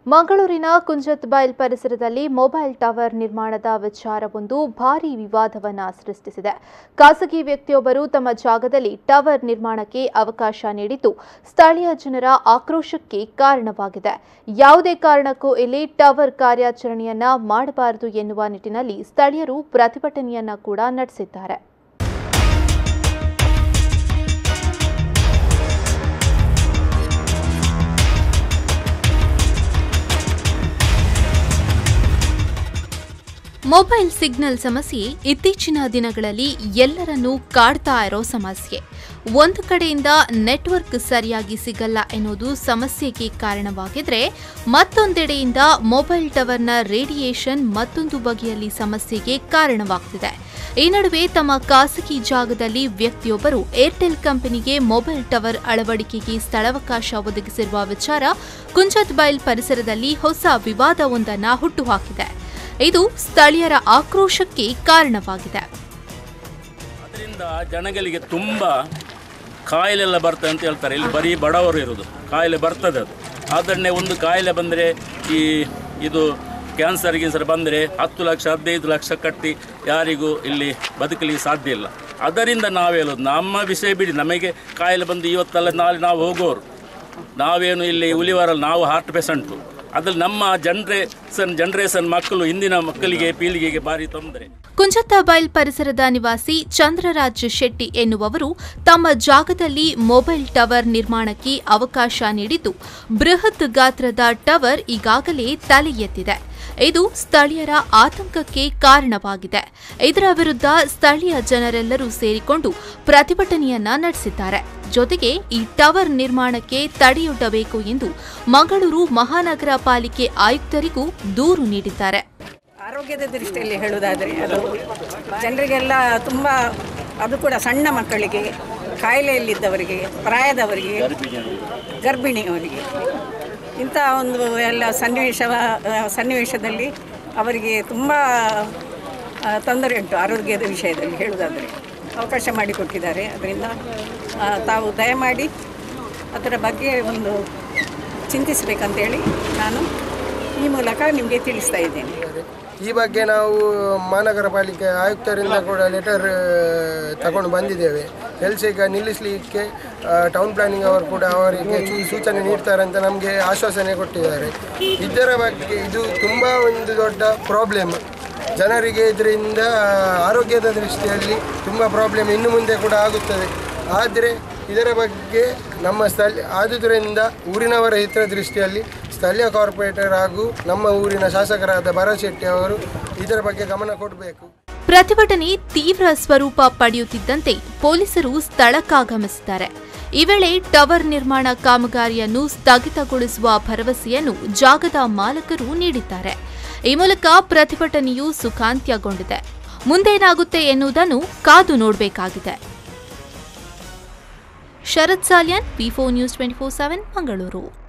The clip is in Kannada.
ಮಂಗಳೂರಿನ ಕುಂಜತ್ಬೈಲ್ ಪರಿಸರದಲ್ಲಿ ಮೊಬೈಲ್ ಟವರ್ ನಿರ್ಮಾಣದ ವಿಚಾರವೊಂದು ಭಾರೀ ವಿವಾದವನ್ನ ಸೃಷ್ಟಿಸಿದೆ ಖಾಸಗಿ ವ್ಯಕ್ತಿಯೊಬ್ಬರು ತಮ್ಮ ಜಾಗದಲ್ಲಿ ಟವರ್ ನಿರ್ಮಾಣಕ್ಕೆ ಅವಕಾಶ ನೀಡಿದ್ದು ಸ್ಥಳೀಯ ಜನರ ಆಕ್ರೋಶಕ್ಕೆ ಕಾರಣವಾಗಿದೆ ಯಾವುದೇ ಕಾರಣಕ್ಕೂ ಇಲ್ಲಿ ಟವರ್ ಕಾರ್ಯಾಚರಣೆಯನ್ನ ಮಾಡಬಾರದು ಎನ್ನುವ ನಿಟ್ಟಿನಲ್ಲಿ ಸ್ಥಳೀಯರು ಪ್ರತಿಭಟನೆಯನ್ನ ಕೂಡ ನಡೆಸಿದ್ದಾರೆ ಮೊಬೈಲ್ ಸಿಗ್ನಲ್ ಸಮಸ್ಯೆ ಇತ್ತೀಚಿನ ದಿನಗಳಲ್ಲಿ ಎಲ್ಲರನ್ನೂ ಕಾಡ್ತಾ ಇರೋ ಸಮಸ್ಯೆ ಒಂದು ಕಡೆಯಿಂದ ನೆಟ್ವರ್ಕ್ ಸರಿಯಾಗಿ ಸಿಗಲ್ಲ ಎನ್ನುವುದು ಸಮಸ್ಯೆಗೆ ಕಾರಣವಾಗಿದ್ರೆ ಮತ್ತೊಂದೆಡೆಯಿಂದ ಮೊಬೈಲ್ ಟವರ್ನ ರೇಡಿಯೇಷನ್ ಮತ್ತೊಂದು ಬಗೆಯಲ್ಲಿ ಸಮಸ್ಯೆಗೆ ಕಾರಣವಾಗ್ತಿದೆ ಈ ನಡುವೆ ತಮ್ಮ ಖಾಸಗಿ ಜಾಗದಲ್ಲಿ ವ್ಯಕ್ತಿಯೊಬ್ಬರು ಏರ್ಟೆಲ್ ಕಂಪನಿಗೆ ಮೊಬೈಲ್ ಟವರ್ ಅಳವಡಿಕೆಗೆ ಸ್ಥಳಾವಕಾಶ ಒದಗಿಸಿರುವ ವಿಚಾರ ಕುಂಜತ್ಬೈಲ್ ಪರಿಸರದಲ್ಲಿ ಹೊಸ ವಿವಾದವೊಂದನ್ನು ಹುಟ್ಟುಹಾಕಿದೆ ಇದು ಸ್ಥಳೀಯರ ಆಕ್ರೋಶಕ್ಕೆ ಕಾರಣವಾಗಿದೆ ಅದರಿಂದ ಜನಗಳಿಗೆ ತುಂಬ ಕಾಯಿಲೆಲ್ಲ ಬರ್ತದೆ ಅಂತ ಹೇಳ್ತಾರೆ ಇಲ್ಲಿ ಬರೀ ಬಡವರು ಇರೋದು ಕಾಯಿಲೆ ಬರ್ತದೆ ಅದು ಅದನ್ನೇ ಒಂದು ಕಾಯಿಲೆ ಬಂದರೆ ಈ ಇದು ಕ್ಯಾನ್ಸರ್ ಗಿನ್ಸರ್ ಬಂದರೆ ಹತ್ತು ಲಕ್ಷ ಹದಿನೈದು ಲಕ್ಷ ಕಟ್ಟಿ ಯಾರಿಗೂ ಇಲ್ಲಿ ಬದುಕಲಿಕ್ಕೆ ಸಾಧ್ಯ ಇಲ್ಲ ಅದರಿಂದ ನಾವು ಹೇಳೋದು ನಮ್ಮ ವಿಷಯ ಬಿಡಿ ನಮಗೆ ಕಾಯಿಲೆ ಬಂದು ಇವತ್ತಲ್ಲ ನಾಳೆ ನಾವು ಹೋಗೋರು ನಾವೇನು ಇಲ್ಲಿ ಉಲಿವಾರಲ್ಲಿ ನಾವು ಹಾರ್ಟ್ ಪೇಷಂಟು ಅದ್ರಲ್ಲಿ ನಮ್ಮ ಜನ್ರೇಷನ್ ಜನ್ರೇಷನ್ ಮಕ್ಕಳು ಇಂದಿನ ಮಕ್ಕಳಿಗೆ ಪೀಳಿಗೆಗೆ ಭಾರಿ ತೊಂದರೆ ಕುಂಜತ್ತಬೈಲ್ ಪರಿಸರದ ನಿವಾಸಿ ಚಂದ್ರರಾಜ್ ಶೆಟ್ಟಿ ಎನ್ನುವವರು ತಮ್ಮ ಜಾಗದಲ್ಲಿ ಮೊಬೈಲ್ ಟವರ್ ನಿರ್ಮಾಣಕ್ಕೆ ಅವಕಾಶ ನೀಡಿದ್ದು ಬೃಹತ್ ಗಾತ್ರದ ಟವರ್ ಈಗಾಗಲೇ ತಲೆ ಎತ್ತಿದೆ ಇದು ಸ್ಥಳೀಯರ ಆತಂಕಕ್ಕೆ ಕಾರಣವಾಗಿದೆ ಇದರ ವಿರುದ್ಧ ಸ್ಥಳೀಯ ಜನರೆಲ್ಲರೂ ಸೇರಿಕೊಂಡು ಪ್ರತಿಭಟನೆಯನ್ನ ನಡೆಸಿದ್ದಾರೆ ಜೊತೆಗೆ ಈ ಟವರ್ ನಿರ್ಮಾಣಕ್ಕೆ ತಡೆಯೊಡ್ಡಬೇಕು ಎಂದು ಮಂಗಳೂರು ಮಹಾನಗರ ಪಾಲಿಕೆ ಆಯುಕ್ತರಿಗೂ ದೂರು ನೀಡಿದ್ದಾರೆ ಆರೋಗ್ಯದ ದೃಷ್ಟಿಯಲ್ಲಿ ಹೇಳುವುದಾದರೆ ಅದು ಜನರಿಗೆಲ್ಲ ತುಂಬ ಅದು ಕೂಡ ಸಣ್ಣ ಮಕ್ಕಳಿಗೆ ಕಾಯಿಲೆಯಲ್ಲಿದ್ದವರಿಗೆ ಪ್ರಾಯದವರಿಗೆ ಗರ್ಭಿಣಿಯವರಿಗೆ ಇಂಥ ಒಂದು ಎಲ್ಲ ಸನ್ನಿವೇಶ ಸನ್ನಿವೇಶದಲ್ಲಿ ಅವರಿಗೆ ತುಂಬ ಆ, ತೊಂದರೆ ಉಂಟು ಆರೋಗ್ಯದ ವಿಷಯದಲ್ಲಿ ಹೇಳುವುದಾದರೆ ಅವಕಾಶ ಮಾಡಿಕೊಟ್ಟಿದ್ದಾರೆ ಅದರಿಂದ ಆ, ತಾವು ದಯಮಾಡಿ ಅದರ ಬಗ್ಗೆ ಒಂದು ಚಿಂತಿಸಬೇಕಂತೇಳಿ ನಾನು ಈ ಮೂಲಕ ನಿಮಗೆ ತಿಳಿಸ್ತಾ ಇದ್ದೇನೆ ಈ ಬಗ್ಗೆ ನಾವು ಮಹಾನಗರ ಪಾಲಿಕೆ ಆಯುಕ್ತರಿಂದ ಕೂಡ ಲೆಟರ್ ತಗೊಂಡು ಬಂದಿದ್ದೇವೆ ಕೆಲಸ ಈಗ ನಿಲ್ಲಿಸಲಿಕ್ಕೆ ಟೌನ್ ಪ್ಲಾನಿಂಗ್ ಅವರು ಕೂಡ ಅವರಿಗೆ ಸೂ- ಸೂಚನೆ ನೀಡ್ತಾರೆ ಅಂತ ನಮಗೆ ಆಶ್ವಾಸನೆ ಕೊಟ್ಟಿದ್ದಾರೆ ಇದರ ಬಗ್ಗೆ ಇದು ತುಂಬ ಒಂದು ದೊಡ್ಡ ಪ್ರಾಬ್ಲಮ್ ಜನರಿಗೆ ಇದರಿಂದ ಆರೋಗ್ಯದ ದೃಷ್ಟಿಯಲ್ಲಿ ತುಂಬ ಪ್ರಾಬ್ಲಮ್ ಇನ್ನು ಮುಂದೆ ಕೂಡ ಆಗುತ್ತದೆ ಆದರೆ ಇದರ ಬಗ್ಗೆ ನಮ್ಮ ಸ್ಥಳ ಆದುದರಿಂದ ಊರಿನವರ ಹಿತ ದೃಷ್ಟಿಯಲ್ಲಿ ಸ್ಥಳೀಯ ಕಾರ್ಪೊರೇಟರ್ ಹಾಗೂ ನಮ್ಮ ಊರಿನ ಶಾಸಕರಾದ ಭರತ್ ಶೆಟ್ಟಿ ಅವರು ಇದರ ಬಗ್ಗೆ ಗಮನ ಕೊಡಬೇಕು ಪ್ರತಿಭಟನೆ ತೀವ್ರ ಸ್ವರೂಪ ಪಡೆಯುತ್ತಿದ್ದಂತೆ ಪೊಲೀಸರು ಸ್ಥಳಕ್ಕಾಗಮಿಸಿದ್ದಾರೆ ಈ ವೇಳೆ ಟವರ್ ನಿರ್ಮಾಣ ಕಾಮಗಾರಿಯನ್ನು ಸ್ಥಗಿತಗೊಳಿಸುವ ಭರವಸೆಯನ್ನು ಜಾಗದ ಮಾಲಕರು ನೀಡಿದ್ದಾರೆ ಈ ಮೂಲಕ ಪ್ರತಿಭಟನೆಯು ಸುಖಾಂತ್ಯಗೊಂಡಿದೆ ಮುಂದೇನಾಗುತ್ತೆ ಎನ್ನುವುದನ್ನು ಕಾದು ನೋಡಬೇಕಾಗಿದೆ Sharath Salian P news twenty four seven Mangaluru